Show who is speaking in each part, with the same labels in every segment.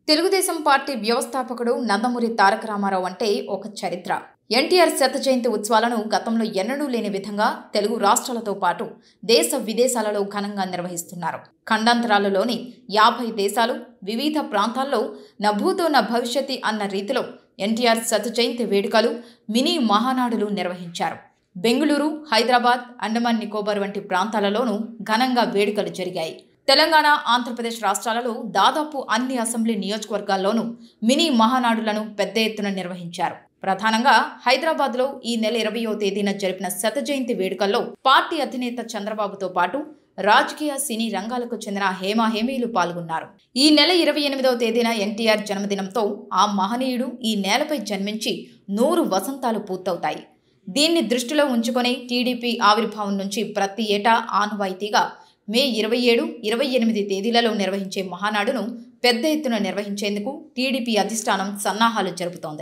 Speaker 1: Telugu Desam party వ్యవస్థాపకుడు నందమూరి తారక రామారావు అంటే ఒక చరిత్ర ఎన్టీఆర్ శత జయంతి ఉత్సవాలను గతంలో ఎన్నడూ లేని విధంగా తెలుగు రాష్ట్రాలతో పాటు దేశ విదేశాలలో ఘనంగా నిర్వహిస్తున్నారు ఖండాంతరాలలోని యాభై దేశాలు వివిధ ప్రాంతాల్లో నభూతో న భవిష్యతి అన్న రీతిలో ఎన్టీఆర్ శత జయంతి వేడుకలు మినీ మహానాడులు నిర్వహించారు బెంగళూరు హైదరాబాద్ అండమాన్ నికోబార్ వంటి ప్రాంతాలలోనూ ఘనంగా వేడుకలు జరిగాయి తెలంగాణ ఆంధ్రప్రదేశ్ రాష్ట్రాలలో దాదాపు అన్ని అసెంబ్లీ నియోజకవర్గాల్లోనూ మినీ మహానాడులను పెద్ద ఎత్తున నిర్వహించారు ప్రధానంగా హైదరాబాద్లో ఈ నెల ఇరవయో తేదీన జరిపిన శత జయంతి వేడుకల్లో పార్టీ అధినేత చంద్రబాబుతో పాటు రాజకీయ సినీ రంగాలకు చెందిన హేమా హేమీలు పాల్గొన్నారు ఈ నెల ఇరవై ఎనిమిదవ తేదీన ఎన్టీఆర్ జన్మదినంతో ఆ మహనీయుడు ఈ నేలపై జన్మించి నూరు వసంతాలు పూర్తవుతాయి దీన్ని దృష్టిలో ఉంచుకొని టీడీపీ ఆవిర్భావం నుంచి ప్రతి ఏటా ఆనవాయితీగా మే ఇరవై ఏడు ఇరవై ఎనిమిది తేదీలలో నిర్వహించే మహానాడును పెద్ద ఎత్తున నిర్వహించేందుకు టీడీపీ అధిష్టానం సన్నాహాలు జరుపుతోంది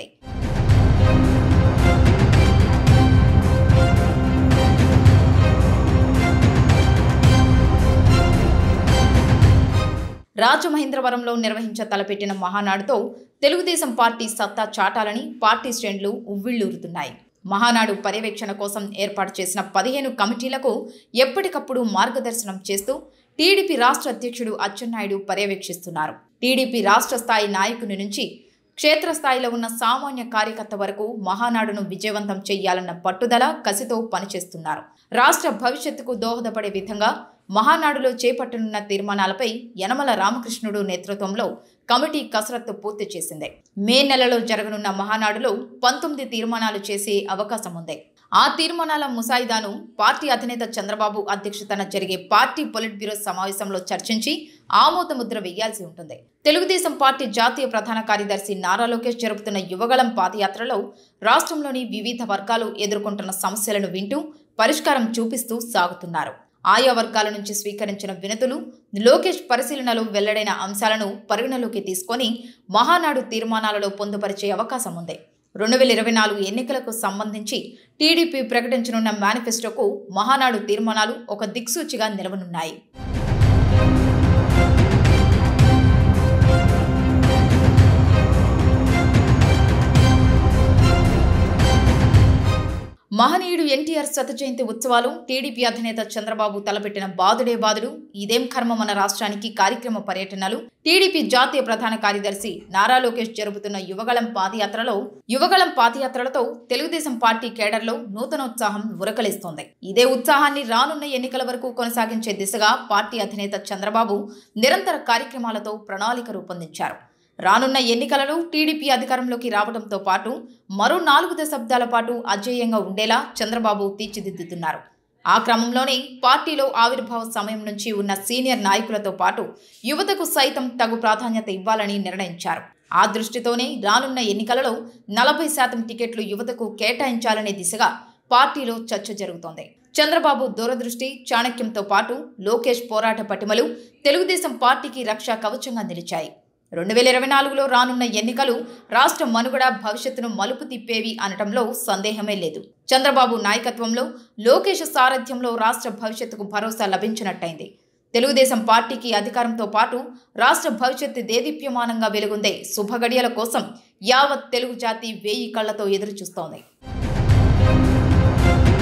Speaker 1: రాజమహేంద్రవరంలో నిర్వహించ తలపెట్టిన మహానాడుతో తెలుగుదేశం పార్టీ సత్తా చాటాలని పార్టీ శ్రేణులు ఉవ్విళ్లూరుతున్నాయి మహానాడు పర్యవేక్షణ కోసం ఏర్పాటు చేసిన పదిహేను కమిటీలకు ఎప్పటికప్పుడు మార్గదర్శనం చేస్తూ టీడీపీ రాష్ట్ర అధ్యక్షుడు అచ్చెన్నాయుడు పర్యవేక్షిస్తున్నారు టీడీపీ రాష్ట్ర స్థాయి నాయకుని నుంచి క్షేత్రస్థాయిలో ఉన్న సామాన్య కార్యకర్త వరకు మహానాడును విజయవంతం చేయాలన్న పట్టుదల కసితో పనిచేస్తున్నారు రాష్ట్ర భవిష్యత్తుకు దోహదపడే విధంగా మహానాడులో చేపట్టనున్న తీర్మానాలపై యనమల రామకృష్ణుడు నేతృత్వంలో కమిటీ కసరత్తు పూర్తి చేసింది మే నెలలో జరగనున్న మహానాడులో పంతొమ్మిది తీర్మానాలు చేసే అవకాశం ఉంది ఆ తీర్మానాల ముసాయిదాను పార్టీ అధినేత చంద్రబాబు అధ్యక్షతన జరిగే పార్టీ పొలిట్ బ్యూరో సమావేశంలో చర్చించి ఆమోద ముద్ర వేయాల్సి ఉంటుంది తెలుగుదేశం పార్టీ జాతీయ ప్రధాన కార్యదర్శి నారా లోకేష్ జరుపుతున్న యువగళం పాదయాత్రలో రాష్ట్రంలోని వివిధ వర్గాలు ఎదుర్కొంటున్న సమస్యలను వింటూ పరిష్కారం చూపిస్తూ సాగుతున్నారు ఆయా వర్గాల నుంచి స్వీకరించిన వినతులు లోకేష్ పరిశీలనలో వెల్లడైన అంశాలను పరిగణలోకి తీసుకొని మహానాడు తీర్మానాలలో పొందుపరిచే అవకాశం ఉంది రెండు వేల ఇరవై నాలుగు ఎన్నికలకు సంబంధించి టీడీపీ ప్రకటించనున్న మేనిఫెస్టోకు మహానాడు తీర్మానాలు ఒక దిక్సూచిగా నిలవనున్నాయి మహనీయుడు ఎన్టీఆర్ శత జయంతి ఉత్సవాలు టీడీపీ అధినేత చంద్రబాబు తలపెట్టిన బాదుడే బాదుడు ఇదేం కర్మ మన రాష్ట్రానికి కార్యక్రమ పర్యటనలు టీడీపీ జాతీయ ప్రధాన కార్యదర్శి నారా లోకేష్ జరుపుతున్న యువగళం పాదయాత్రలో యువగళం పాదయాత్రలతో తెలుగుదేశం పార్టీ కేడర్లో నూతనోత్సాహం ఉరకలిస్తోంది ఇదే ఉత్సాహాన్ని రానున్న ఎన్నికల వరకు కొనసాగించే దిశగా పార్టీ అధినేత చంద్రబాబు నిరంతర కార్యక్రమాలతో ప్రణాళిక రూపొందించారు రానున్న ఎన్నికలలో టీడీపీ అధికారంలోకి రావడంతో పాటు మరో నాలుగు దశాబ్దాల పాటు అజేయంగా ఉండేలా చంద్రబాబు తీర్చిదిద్దుతున్నారు ఆ క్రమంలోనే పార్టీలో ఆవిర్భావ సమయం నుంచి ఉన్న సీనియర్ నాయకులతో పాటు యువతకు సైతం తగు ప్రాధాన్యత ఇవ్వాలని నిర్ణయించారు ఆ దృష్టితోనే రానున్న ఎన్నికలలో నలభై శాతం టికెట్లు యువతకు కేటాయించాలనే దిశగా పార్టీలో చర్చ జరుగుతోంది చంద్రబాబు దూరదృష్టి చాణక్యంతో పాటు లోకేష్ పోరాట పటిమలు తెలుగుదేశం పార్టీకి రక్షా కవచంగా నిలిచాయి రెండు వేల ఇరవై నాలుగులో రానున్న ఎన్నికలు రాష్ట్ర మనుగడ భవిష్యత్తును మలుపు తిప్పేవి అనటంలో సందేహమే లేదు చంద్రబాబు నాయకత్వంలో లోకేష్ సారథ్యంలో రాష్ట్ర భవిష్యత్తుకు భరోసా లభించినట్టయింది తెలుగుదేశం పార్టీకి అధికారంతో పాటు రాష్ట్ర భవిష్యత్తు దేదీప్యమానంగా వెలుగుందే శుభగడియల కోసం యావత్ తెలుగు జాతి వేయి కళ్లతో ఎదురుచూస్తోంది